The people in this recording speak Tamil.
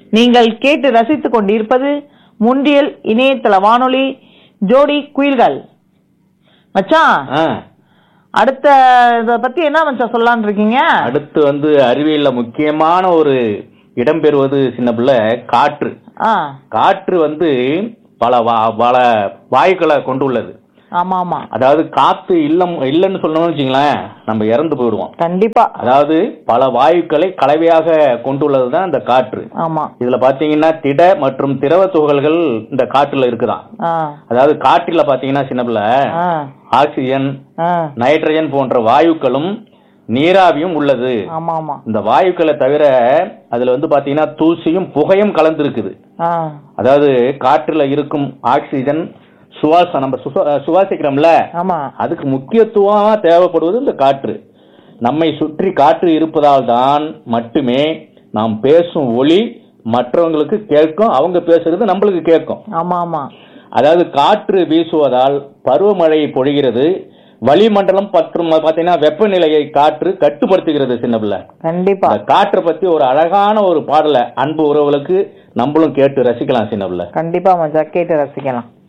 நீங்கள் கேட்டு ரசித்துக் கொண்டிருப்பது முன்றியல் இணையதள வானொலி ஜோடி குயில்கள் மச்சான் ஆ, அடுத்த இத பத்தி என்ன மச்சான் சொல்லலாம்னு இருக்கீங்க அடுத்து வந்து அறிவியல்ல முக்கியமான ஒரு இடம் பெறுவது சின்ன பிள்ளை காற்று ஆ காற்று வந்து பல வா- பல வாயுக்களை கொண்டுள்ளது ஆமா ஆமா அதாவது காத்து இல்லம் இல்லைன்னு சொன்னோம்னு வச்சுங்களேன் நம்ம இறந்து போயிடுவோம் கண்டிப்பா அதாவது பல வாயுக்களை கலவையாக கொண்டுள்ளது தான் இந்த காற்று ஆமா இதுல பாத்தீங்கன்னா திட மற்றும் திரவ துகள்கள் இந்த காற்றுல இருக்குதாம் ஆ அதாவது காற்றில பாத்தீங்கன்னா சின்ன பிள்ளை ஆ ஆக்சிஜன் ஆ நைட்ரஜன் போன்ற வாயுக்களும் நீராவியும் உள்ளது ஆமா ஆமா இந்த வாயுக்களை தவிர அதுல வந்து பாத்தீங்கன்னா தூசியும் புகையும் கலந்து இருக்குது ஆ அதாவது காற்றுல இருக்கும் ஆக்சிஜன் சுவாசம் நம்ம சுவா- சுவாசிக்கிறோம்ல ஆமா அதுக்கு முக்கியத்துவமா தேவைப்படுவது இந்த காற்று நம்மை சுற்றி காற்று இருப்பதால் தான் மட்டுமே நாம் பேசும் ஒளி மற்றவங்களுக்கு கேட்கும் அவங்க பேசுறது நம்மளுக்கு கேட்கும் ஆமா ஆமா அதாவது காற்று வீசுவதால் பருவமழை பொழிகிறது வளிமண்டலம் மற்றும் பாத்தீங்கன்னா வெப்பநிலையை காற்று கட்டுப்படுத்துகிறது சின்ன பிள்ளை கண்டிப்பா இந்த காற்றை பத்தி ஒரு அழகான ஒரு பாடலை அன்பு உறவுகளுக்கு நம்மளும் கேட்டு ரசிக்கலாம் சின்ன பிள்ளை கண்டிப்பா மச்சான் கேட்டு ரசிக்கலாம்